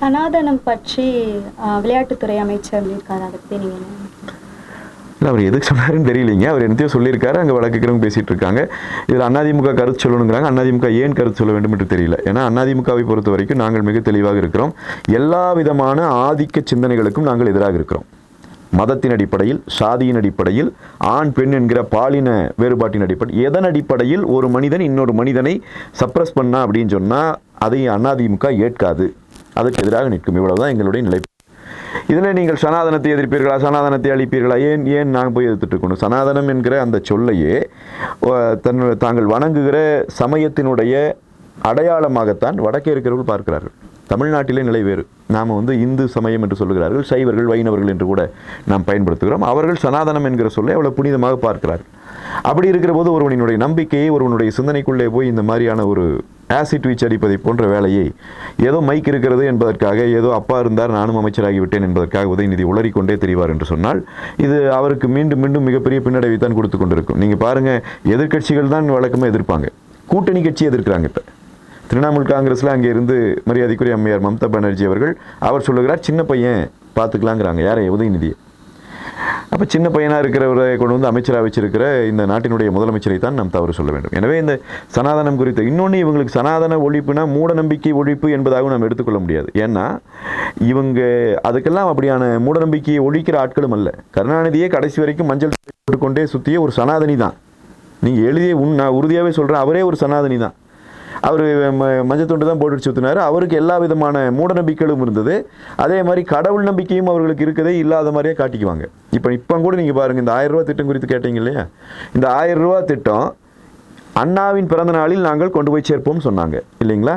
சனாதனம் பற்றி ஆஹ், விளையாட்டுத்துறை அமைச்சர் சொல்லியிருக்காரு அதை பற்றி நீங்கள் என்ன இல்லை அவர் எதுக்கு சொன்னாருன்னு தெரியலைங்க அவர் என்னத்தையோ சொல்லியிருக்காரு அங்கே வழக்குக்கிறவங்க பேசிட்டு இருக்காங்க இதில் அண்ணாதிமுக கருத்து சொல்லணுங்கிறாங்க அண்ணாதிமுக ஏன் கருத்து சொல்ல வேண்டும் என்று தெரியல ஏன்னா அண்ணாதிமுகவை பொறுத்த வரைக்கும் நாங்கள் மிக தெளிவாக இருக்கிறோம் எல்லா விதமான ஆதிக்க சிந்தனைகளுக்கும் நாங்கள் எதிராக இருக்கிறோம் மதத்தின் அடிப்படையில் சாதியின் அடிப்படையில் ஆண் பெண் என்கிற பாலின வேறுபாட்டின் அடிப்படை எதன் அடிப்படையில் ஒரு மனிதன் இன்னொரு மனிதனை சப்ரஸ் பண்ணா அப்படின்னு சொன்னால் அதை அண்ணாதிமுக ஏற்காது அதற்கு எதிராக நிற்கும் இவ்வளவுதான் எங்களுடைய நிலை இதில் நீங்கள் சனாதனத்தை எதிர்ப்பீர்களா சனாதனத்தை அழிப்பீர்களா ஏன் ஏன் நாங்கள் போய் எதிர்த்துட்டு இருக்கணும் சனாதனம் என்கிற அந்த சொல்லையே அஹ், தன்னு தாங்கள் வணங்குகிற சமயத்தினுடைய அடையாளமாகத்தான் வடக்கே இருக்கிறவர்கள் பார்க்கிறார்கள் தமிழ்நாட்டிலே நிலை வேறு நாம் வந்து இந்து சமயம் என்று சொல்லுகிறார்கள் சைவர்கள் வைணவர்கள் என்று கூட நாம் பயன்படுத்துகிறோம் அவர்கள் சனாதனம் என்கிற சொல்லை அவ்வளவு புனிதமாக பார்க்கிறார்கள் அப்படி இருக்கிற போது ஒருவனினுடைய நம்பிக்கையை ஒருவனுடைய சிந்தனைக்குள்ளே போய் இந்த மாதிரியான ஒரு ஆசிட் வீச்சு அடிப்பதை போன்ற வேலையை ஏதோ மைக் இருக்கிறது என்பதற்காக ஏதோ அப்பா இருந்தார் நானும் அமைச்சராகி விட்டேன் என்பதற்காக உதயநிதி உளறிக்கொண்டே தெரிவார் என்று சொன்னால் இது அவருக்கு மீண்டும் மீண்டும் மிகப்பெரிய பின்னடைவை தான் கொடுத்து கொண்டிருக்கும் நீங்கள் பாருங்க எதிர்க்கட்சிகள் தான் வழக்கமாக எதிர்ப்பாங்க கூட்டணி கட்சி எதிர்க்கிறாங்க இப்போ திரிணாமுல் காங்கிரஸில் அங்கே இருந்து மரியாதைக்குரிய அம்மையார் மம்தா பானர்ஜி அவர்கள் அவர் சொல்லுகிறார் சின்ன பையன் பார்த்துக்கலாங்கிறாங்க யாரை உதயநிதியை அப்போ சின்ன பையனாக இருக்கிறவரை கொண்டு வந்து அமைச்சராக வச்சிருக்கிற இந்த நாட்டினுடைய முதலமைச்சரை தான் நாம் தவறு சொல்ல வேண்டும் எனவே இந்த சனாதனம் குறித்த இன்னொன்று இவங்களுக்கு சனாதன ஒழிப்புனா மூட நம்பிக்கை ஒழிப்பு என்பதாகவும் நாம் எடுத்துக்கொள்ள முடியாது ஏன்னா இவங்க அதுக்கெல்லாம் அப்படியான மூட நம்பிக்கையை ஒழிக்கிற ஆட்களும் அல்ல கருணாநிதியே கடைசி வரைக்கும் மஞ்சள் போட்டுக்கொண்டே சுற்றிய ஒரு சனாதனி தான் நீங்கள் எழுதிய உன் நான் உறுதியாகவே சொல்கிறேன் அவரே ஒரு சனாதனி தான் அவர் மஞ்சள் துண்டு தான் போட்டு சுற்றினார் அவருக்கு எல்லா விதமான மூட நம்பிக்கைகளும் இருந்தது அதே மாதிரி கடவுள் நம்பிக்கையும் அவர்களுக்கு இருக்கதே இல்லாத மாதிரியே காட்டிக்குவாங்க இப்போ இப்போ கூட நீங்கள் பாருங்கள் இந்த ஆயிரம் ரூபா திட்டம் குறித்து கேட்டீங்க இல்லையா இந்த ஆயிரம் ரூபா திட்டம் அண்ணாவின் பிறந்த நாளில் நாங்கள் கொண்டு போய் சேர்ப்போம்னு சொன்னாங்க இல்லைங்களா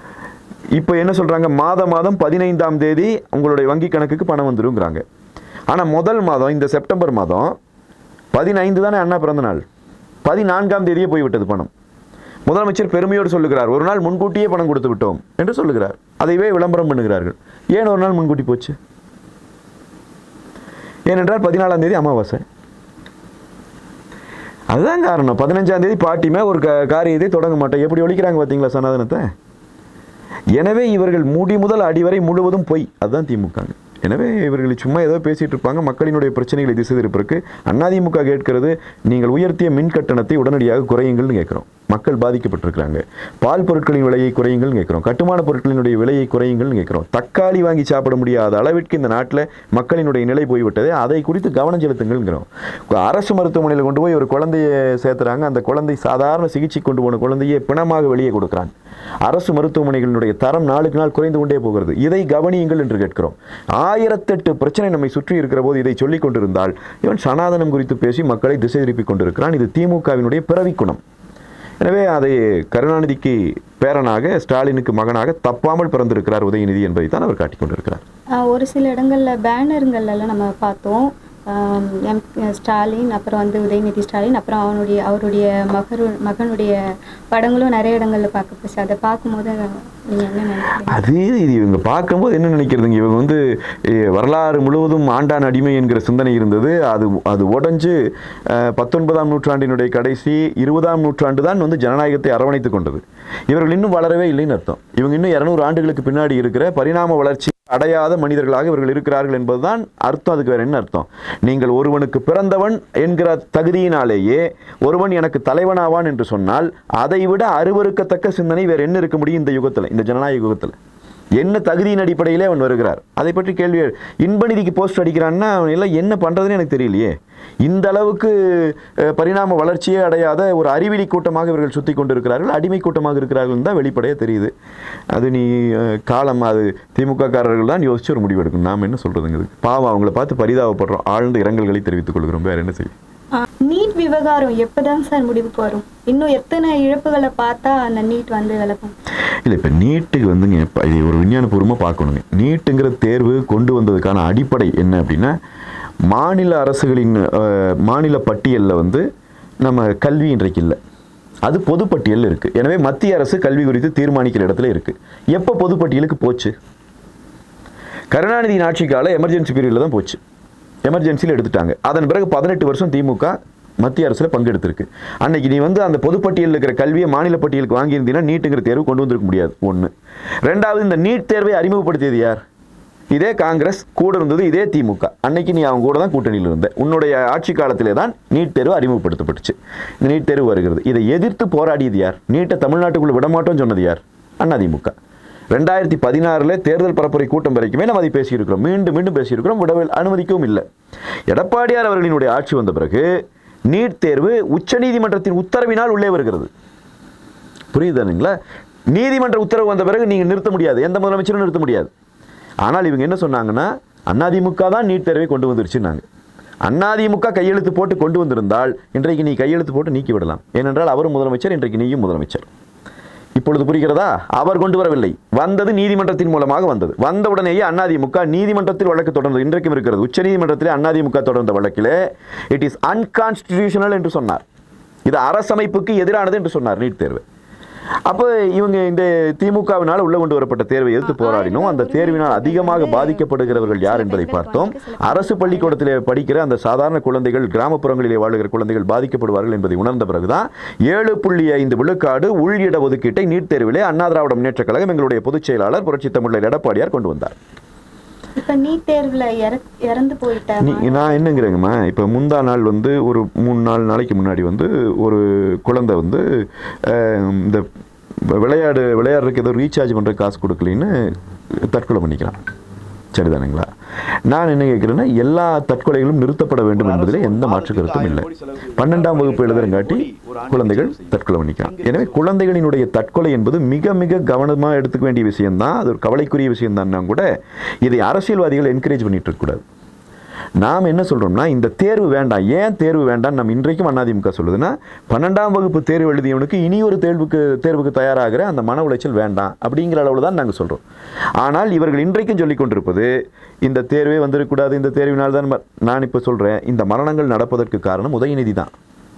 இப்போ என்ன சொல்கிறாங்க மாதம் மாதம் பதினைந்தாம் தேதி உங்களுடைய வங்கி கணக்குக்கு பணம் வந்துருங்கிறாங்க ஆனால் முதல் மாதம் இந்த செப்டம்பர் மாதம் பதினைந்து தானே அண்ணா பிறந்த நாள் பதினான்காம் தேதியே போய்விட்டது பணம் முதலமைச்சர் பெருமையோடு சொல்லுகிறார் ஒரு நாள் முன்கூட்டியே பணம் கொடுத்து விட்டோம் என்று சொல்லுகிறார் அதைவே விளம்பரம் பண்ணுகிறார்கள் ஏன் ஒரு நாள் முன்கூட்டி போச்சு ஏனென்றால் பதினாலாம் தேதி அமாவாசை அதுதான் காரணம் பதினஞ்சாம் தேதி பாட்டிமே ஒரு க காரியத்தை தொடங்க மாட்டோம் எப்படி ஒழிக்கிறாங்க பார்த்தீங்களா சனாதனத்தை எனவே இவர்கள் முடி முதல் அடிவரை முழுவதும் பொய் அதுதான் திமுகங்க எனவே இவர்கள் சும்மா ஏதோ பேசிட்டு இருப்பாங்க மக்களினுடைய பிரச்சனைகளை திசை திருப்பதற்கு அதிமுக கேட்கிறது நீங்கள் உயர்த்திய மின் கட்டணத்தை உடனடியாக குறையுங்கள்னு கேட்குறோம் மக்கள் பாதிக்கப்பட்டிருக்கிறாங்க பால் பொருட்களின் விலையை குறையுங்கள்னு கேட்குறோம் கட்டுமான பொருட்களினுடைய விலையை குறையுங்கள்னு கேட்குறோம் தக்காளி வாங்கி சாப்பிட முடியாத அளவிற்கு இந்த நாட்டில் மக்களினுடைய நிலை போய்விட்டது அதை குறித்து கவனம் செலுத்துங்கள்ங்கிறோம் அரசு மருத்துவமனையில் கொண்டு போய் ஒரு குழந்தையை சேர்த்துறாங்க அந்த குழந்தை சாதாரண சிகிச்சை கொண்டு போன குழந்தையை பிணமாக வெளியே கொடுக்குறாங்க அரசு மருத்துவமனைகளினுடைய தரம் நாளுக்கு நாள் குறைந்து கொண்டே போகிறது இதை கவனியுங்கள் என்று கேட்கிறோம் ஆயிரத்தெட்டு பிரச்சனை நம்மை சுற்றி இருக்கிற போது இதை சொல்லிக் கொண்டிருந்தால் இவன் சனாதனம் குறித்து பேசி மக்களை திசை திருப்பிக் கொண்டிருக்கிறான் இது திமுகவினுடைய பிறவிக்குணம் எனவே அதை கருணாநிதிக்கு பேரனாக ஸ்டாலினுக்கு மகனாக தப்பாமல் பிறந்திருக்கிறார் உதயநிதி என்பதை தான் அவர் காட்டிக் கொண்டிருக்கிறார் ஆஹ் ஒரு சில இடங்களில் பேனருங்கள்லாம் நம்ம பார்த்தோம் ஆம், எம் ஸ்டாலின் அப்புறம் வந்து உதயநிதி ஸ்டாலின் அப்புறம் அவனுடைய அவருடைய மகரு மகனுடைய படங்களும் நிறைய இடங்களில் பார்க்கப்போச்சு அதை பார்க்கும்போது நீங்கள் என்ன நினைக்கிறீங்க அது இது இவங்க பார்க்கும்போது என்ன நினைக்கிறதுங்க இவங்க வந்து eh, வரலாறு முழுவதும் ஆண்டான் அடிமை என்கிற சிந்தனை இருந்தது அது அது உடைஞ்சு அஹ், பத்தொன்பதாம் நூற்றாண்டினுடைய கடைசி இருபதாம் நூற்றாண்டு தான் வந்து ஜனநாயகத்தை அரவணைத்து கொண்டது இவர்கள் இன்னும் வளரவே இல்லைன்னு அர்த்தம் இவங்க இன்னும் இரநூறு ஆண்டுகளுக்கு பின்னாடி இருக்கிற பரிணாம வளர்ச்சி அடையாத மனிதர்களாக இவர்கள் இருக்கிறார்கள் என்பதுதான் அர்த்தம் அதுக்கு வேற என்ன அர்த்தம் நீங்கள் ஒருவனுக்கு பிறந்தவன் என்கிற தகுதியினாலேயே ஒருவன் எனக்கு தலைவனாவான் என்று சொன்னால் அதை விட அருவருக்கத்தக்க சிந்தனை வேற என்ன இருக்க முடியும் இந்த யுகத்தில் இந்த ஜனநாயக யுகத்தில் என்ன தகுதியின் அடிப்படையிலே அவன் வருகிறார் அதை பற்றி கேள்வி எழு- இன்பநிதிக்கு போஸ்ட் அடிக்கிறான்னா அவன் எல்லாம் என்ன பண்ணுறதுன்னு எனக்கு தெரியலையே இந்த அளவுக்கு அஹ், பரிணாம வளர்ச்சியே அடையாத ஒரு அறிவிலி கூட்டமாக இவர்கள் சுற்றி கொண்டிருக்கிறார்கள் அடிமை கூட்டமாக இருக்கிறார்கள் தான் வெளிப்படையாக தெரியுது அது நீ அஹ், காலம் அது திமுக காரர்கள் தான் யோசிச்சு ஒரு முடிவு எடுக்கணும் நாம் என்ன சொல்கிறதுங்க இதுக்கு பாவம் அவங்கள பார்த்து பரிதாபப்படுறோம் ஆழ்ந்த இரங்கல்களை தெரிவித்துக் கொள்கிறோம் வேற என்ன செய்யும் நீட் விவகாரம் எப்போதான் சார் முடிவுக்கு வரும் இன்னும் எத்தனை இழப்புகளை பார்த்தா அந்த நீட் வந்து விளக்கும் இல்லை இப்போ நீட்டுக்கு வந்துங்க இப்போ இது ஒரு விஞ்ஞானபூர்வமாக பார்க்கணுங்க நீட்டுங்கிற தேர்வு கொண்டு வந்ததுக்கான அடிப்படை என்ன அப்படின்னா மாநில அரசுகளின் அஹ், மாநில பட்டியலில் வந்து நம்ம கல்வி இன்றைக்கு இல்லை அது பொதுப்பட்டியல் இருக்குது எனவே மத்திய அரசு கல்வி குறித்து தீர்மானிக்கிற இடத்துல இருக்குது எப்போ பொதுப்பட்டியலுக்கு போச்சு கருணாநிதியின் ஆட்சி கால எமர்ஜென்சி பீரியடில் தான் போச்சு எமர்ஜென்சியில் எடுத்துட்டாங்க அதன் பிறகு பதினெட்டு வருஷம் திமுக மத்திய அரசில் பங்கெடுத்திருக்கு அன்னைக்கு நீ வந்து அந்த பொதுப்பட்டியலில் இருக்கிற கல்வியை மாநில பட்டியலுக்கு வாங்கியிருந்தீங்கன்னா நீட்டுங்கிற தேர்வு கொண்டு வந்திருக்க முடியாது ஒன்று ரெண்டாவது இந்த நீட் தேர்வை அறிமுகப்படுத்தியது யார் இதே காங்கிரஸ் கூட இருந்தது இதே திமுக அன்னைக்கு நீ அவங்க கூட தான் கூட்டணியில் இருந்த உன்னுடைய ஆட்சி காலத்திலே தான் நீட் தேர்வு அறிமுகப்படுத்தப்பட்டுச்சு இந்த நீட் தேர்வு வருகிறது இதை எதிர்த்து போராடியது யார் நீட்டை தமிழ்நாட்டுக்குள்ள விடமாட்டோம்னு சொன்னது யார் அதிமுக ரெண்டாயிரத்தி பதினாறில் தேர்தல் பரப்புரை கூட்டம் வரைக்குமே நம்ம அதை பேசியிருக்கிறோம் மீண்டும் மீண்டும் பேசியிருக்கிறோம் விடவில் அனுமதிக்கவும் இல்லை எடப்பாடியார் அவர்களினுடைய ஆட்சி வந்த பிறகு நீட் தேர்வு உச்சநீதிமன்றத்தின் உத்தரவினால் உள்ளே வருகிறது புரியுதுங்களா நீதிமன்ற உத்தரவு வந்த பிறகு நீங்கள் நிறுத்த முடியாது எந்த முதலமைச்சரும் நிறுத்த முடியாது ஆனால் இவங்க என்ன சொன்னாங்கன்னா அதிமுக தான் நீட் தேர்வை கொண்டு வந்துருச்சுன்னாங்க அதிமுக கையெழுத்து போட்டு கொண்டு வந்திருந்தால் இன்றைக்கு நீ கையெழுத்து போட்டு நீக்கி விடலாம் ஏனென்றால் அவரும் முதலமைச்சர் இன்றைக்கு நீயும் முதலமைச்சர் இப்பொழுது புரிகிறதா அவர் கொண்டு வரவில்லை வந்தது நீதிமன்றத்தின் மூலமாக வந்தது வந்தவுடனேயே அதிமுக நீதிமன்றத்தில் வழக்கு தொடர்ந்தது இன்றைக்கும் இருக்கிறது உச்சநீதிமன்றத்திலே அதிமுக தொடர்ந்த வழக்கிலே இட் இஸ் அன்கான்ஸ்டிடியூஷனல் என்று சொன்னார் இது அரசமைப்புக்கு எதிரானது என்று சொன்னார் நீட் தேர்வு அப்போ இவங்க இந்த திமுகவினால் உள்ள கொண்டு வரப்பட்ட தேர்வை எதிர்த்து போராடினோம் அந்த தேர்வினால் அதிகமாக பாதிக்கப்படுகிறவர்கள் யார் என்பதை பார்த்தோம் அரசு பள்ளிக்கூடத்திலே படிக்கிற அந்த சாதாரண குழந்தைகள் கிராமப்புறங்களிலே வாழுகிற குழந்தைகள் பாதிக்கப்படுவார்கள் என்பதை உணர்ந்த பிறகுதான் ஏழு புள்ளி ஐந்து விழுக்காடு உள் இட ஒதுக்கீட்டை நீட் தேர்விலே அண்ணா திராவிட முன்னேற்ற கழகம் எங்களுடைய பொதுச் செயலாளர் புரட்சி தமிழர் எடப்பாடியார் கொண்டு வந்தார் இப்ப நீட் தேர்வுல இற- இறந்து போயிட்ட நீ நான் என்னங்கிறேங்கம்மா இப்போ முந்தா நாள் வந்து ஒரு மூணு நாலு நாளைக்கு முன்னாடி வந்து ஒரு குழந்தை வந்து அஹ், இந்த விளையாடு விளையாடுறதுக்கு ஏதோ ரீசார்ஜ் பண்ணுற காசு கொடுக்கலின்னு தற்கொலை பண்ணிக்கிறான் சரிதானுங்களா நான் என்ன கேட்குறேன்னா எல்லா தற்கொலைகளும் நிறுத்தப்பட வேண்டும் என்பதில் எந்த மாற்று கருத்தும் இல்லை பன்னெண்டாம் வகுப்பு எழுதுறங்காட்டி குழந்தைகள் தற்கொலை பண்ணிக்கிறான் எனவே குழந்தைகளினுடைய தற்கொலை என்பது மிக மிக கவனமாக எடுத்துக்க வேண்டிய விஷயம்தான் அது ஒரு கவலைக்குரிய விஷயம் கூட இதை அரசியல்வாதிகள் என்கரேஜ் பண்ணிட்டு இருக்கக்கூடாது நாம் என்ன சொல்கிறோம்னா இந்த தேர்வு வேண்டாம் ஏன் தேர்வு வேண்டாம் நம்ம இன்றைக்கும் அதிமுக சொல்லுதுன்னா பன்னெண்டாம் வகுப்பு தேர்வு எழுதியவனுக்கு இனி ஒரு தேர்வுக்கு தேர்வுக்கு தயாராகிற அந்த மன உளைச்சல் வேண்டாம் அப்படிங்கிற அளவில் தான் நாங்கள் சொல்கிறோம் ஆனால் இவர்கள் இன்றைக்கும் சொல்லிக் கொண்டிருப்பது இந்த தேர்வே வந்திருக்கக்கூடாது இந்த தேர்வினால் தான் ம- நான் இப்போ சொல்கிறேன் இந்த மரணங்கள் நடப்பதற்கு காரணம் உதயநிதி தான்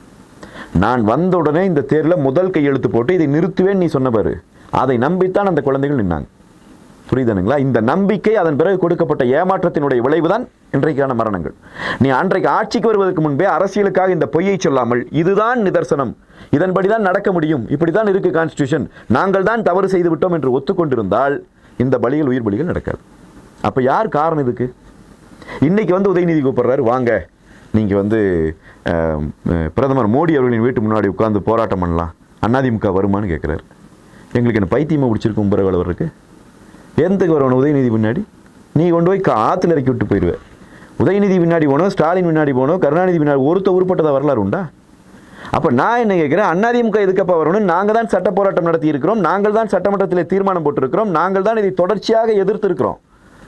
நான் வந்த உடனே இந்த தேர்வில் முதல் கையெழுத்து போட்டு இதை நிறுத்துவேன் நீ சொன்ன பாரு அதை நம்பித்தான் அந்த குழந்தைகள் நின்னாங்க புரியுதுங்களா இந்த நம்பிக்கை அதன் பிறகு கொடுக்கப்பட்ட ஏமாற்றத்தினுடைய விளைவுதான் இன்றைக்கான மரணங்கள் நீ அன்றைக்கு ஆட்சிக்கு வருவதற்கு முன்பே அரசியலுக்காக இந்த பொய்யை சொல்லாமல் இதுதான் நிதர்சனம் இதன்படி தான் நடக்க முடியும் இப்படி தான் இருக்கு கான்ஸ்டியூஷன் நாங்கள் தான் தவறு செய்து விட்டோம் என்று ஒத்துக்கொண்டிருந்தால் இந்த பலிகள் உயிர் பலிகள் நடக்காது அப்ப யார் காரணம் இதுக்கு இன்னைக்கு வந்து உதயநிதி கூப்பிடுறாரு வாங்க நீங்க வந்து அஹ், அஹ், பிரதமர் மோடி அவர்களின் வீட்டு முன்னாடி உட்கார்ந்து போராட்டம் பண்ணலாம் அதிமுக வருமான்னு கேட்குறாரு எங்களுக்கு என்ன பைத்தியமா பிடிச்சிருக்கும் பிறகு இருக்கு எந்தக்கு வரணும் உதயநிதி பின்னாடி நீ கொண்டு போய் கா- ஆத்துல இறக்கி விட்டு போயிடுவேன் உதயநிதி பின்னாடி போனோம் ஸ்டாலின் பின்னாடி போனோம் கருணாநிதி பின்னாடி ஒருத்த உருப்பட்டதா வரலாறு உண்டா அப்ப நான் என்ன கேட்கிறேன் அதிமுக எதுக்கப்பா வரணும் நாங்க தான் சட்ட போராட்டம் நடத்தி இருக்கிறோம் நாங்கள் தான் சட்டமன்றத்தில் தீர்மானம் போட்டிருக்கிறோம் நாங்கள் தான் இதை தொடர்ச்சியாக எதிர்த்து இருக்கிறோம்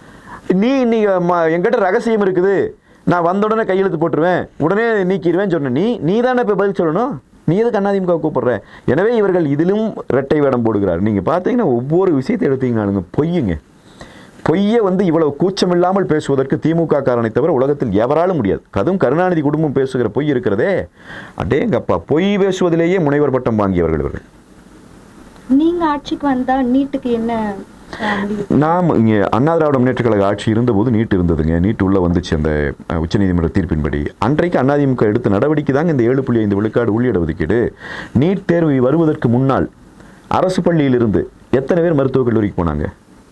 நீ இன்னைக்கு ம- என்கிட்ட ரகசியம் இருக்குது நான் வந்த உடனே கையெழுத்து போட்டுருவேன் உடனே நீக்கிடுவேன் சொன்ன நீ நீ தானே இப்போ பதில் சொல்லணும் நீ எதுக்கு அதிமுக கூப்பிடுற எனவே இவர்கள் இதிலும் இரட்டை வேடம் போடுகிறார் நீங்கள் பார்த்தீங்கன்னா ஒவ்வொரு விஷயத்தை எடுத்தீங்கன்னாலுங்க பொய்யுங்க பொய்யை வந்து இவ்வளவு கூச்சம் இல்லாமல் பேசுவதற்கு திமுக காரனை தவிர உலகத்தில் எவராலும் முடியாது அதுவும் கருணாநிதி குடும்பம் பேசுகிற பொய் இருக்கிறதே அடேங்கப்பா பொய் பேசுவதிலேயே முனைவர் பட்டம் வாங்கியவர்கள் இவர்கள் நீங்க ஆட்சிக்கு வந்தா நீட்டுக்கு என்ன அஹ், முடிவு நாம் இங்கே அண்ணா திராவிட முன்னேற்ற கழக ஆட்சி இருந்தபோது நீட் இருந்ததுங்க நீட் உள்ள வந்துச்சு அந்த அஹ், உச்சநீதிமன்ற தீர்ப்பின்படி அன்றைக்கு அதிமுக எடுத்த நடவடிக்கை தாங்க இந்த ஏழு புள்ளி ஐந்து விழுக்காடு உள்ளிட ஒதுக்கீடு நீட் தேர்வு வருவதற்கு முன்னால் அரசு பள்ளியிலிருந்து எத்தனை பேர் மருத்துவக் கல்லூரிக்கு போனாங்க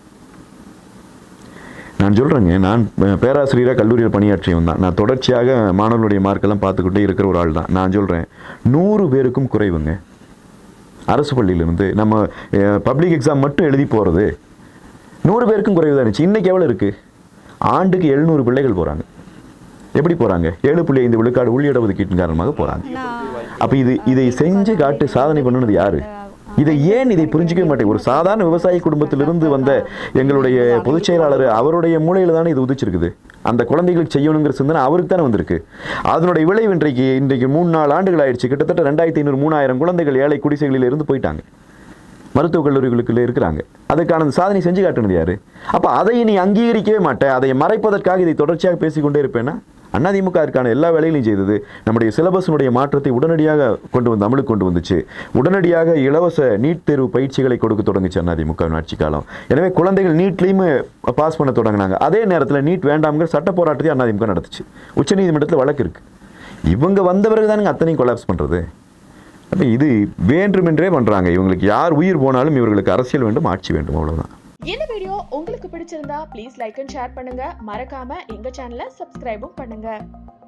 நான் சொல்கிறேங்க நான் அஹ், பேராசிரியராக கல்லூரியில் பணியாற்றியவன் தான் நான் தொடர்ச்சியாக மாணவர்களுடைய மார்க்கெல்லாம் பார்த்துக்கிட்டே இருக்கிற ஒரு ஆள் தான் நான் சொல்கிறேன் நூறு பேருக்கும் குறைவுங்க அரசு பள்ளியிலிருந்து நம்ம பப்ளிக் எக்ஸாம் மட்டும் எழுதி போகிறது நூறு பேருக்கும் குறைவு தான் இருந்துச்சு இன்றைக்கி எவ்வளோ இருக்குது ஆண்டுக்கு எழுநூறு பிள்ளைகள் போகிறாங்க எப்படி போகிறாங்க ஏழு புள்ளி ஐந்து விழுக்காடு உள்ளிட ஒதுக்கீட்டின் காரணமாக போகிறாங்க அப்போ இது இதை செஞ்சு காட்டு சாதனை பண்ணுனது யாரு இதை ஏன் இதை புரிஞ்சிக்கவே மாட்டேன் ஒரு சாதாரண விவசாய குடும்பத்திலிருந்து வந்த எங்களுடைய பொதுச் செயலாளர் அவருடைய மூலையில் தானே இது உதிச்சிருக்குது அந்த குழந்தைகளுக்கு செய்யணுங்கிற சிந்தனை அவருக்கு தானே வந்திருக்கு அதனுடைய விளைவு இன்றைக்கு இன்றைக்கு மூணு நாலு ஆண்டுகள் ஆயிடுச்சு கிட்டத்தட்ட ரெண்டாயிரத்தி ஐநூறு மூணாயிரம் குழந்தைகள் ஏழை குடிசைகளில் இருந்து போயிட்டாங்க மருத்துவக் கல்லூரிகளுக்குள்ள இருக்கிறாங்க அதுக்கான சாதனை செஞ்சு காட்டுனது யாரு அப்ப அதை நீ அங்கீகரிக்கவே மாட்டேன் அதை மறைப்பதற்காக இதை தொடர்ச்சியாக பேசிக்கொண்டே இருப்பேன்னா அதிமுக அதற்கான எல்லா வேலைகளையும் செய்தது நம்முடைய சிலபஸினுடைய மாற்றத்தை உடனடியாக கொண்டு வந்து அமலுக்கு கொண்டு வந்துச்சு உடனடியாக இலவச நீட் தேர்வு பயிற்சிகளை கொடுக்க தொடங்குச்சு அதிமுக ஆட்சி காலம் எனவே குழந்தைகள் நீட்லேயும் பாஸ் பண்ண தொடங்கினாங்க அதே நேரத்தில் நீட் வேண்டாம்ங்கிற சட்ட போராட்டத்தை அதிமுக நடத்துச்சு உச்சநீதிமன்றத்தில் வழக்கு இருக்கு இவங்க வந்த பிறகு தானுங்க அத்தனையும் கொலாப்ஸ் பண்ணுறது அப்போ இது வேண்டுமென்றே பண்ணுறாங்க இவங்களுக்கு யார் உயிர் போனாலும் இவர்களுக்கு அரசியல் வேண்டும் ஆட்சி வேண்டும் அவ்வளவுதான் இந்த வீடியோ உங்களுக்கு பிடிச்சிருந்தா ப்ளீஸ் லைக் அண்ட் ஷேர் பண்ணுங்க மறக்காம எங்க சேனலை சப்ஸ்கிரைபும் பண்ணுங்க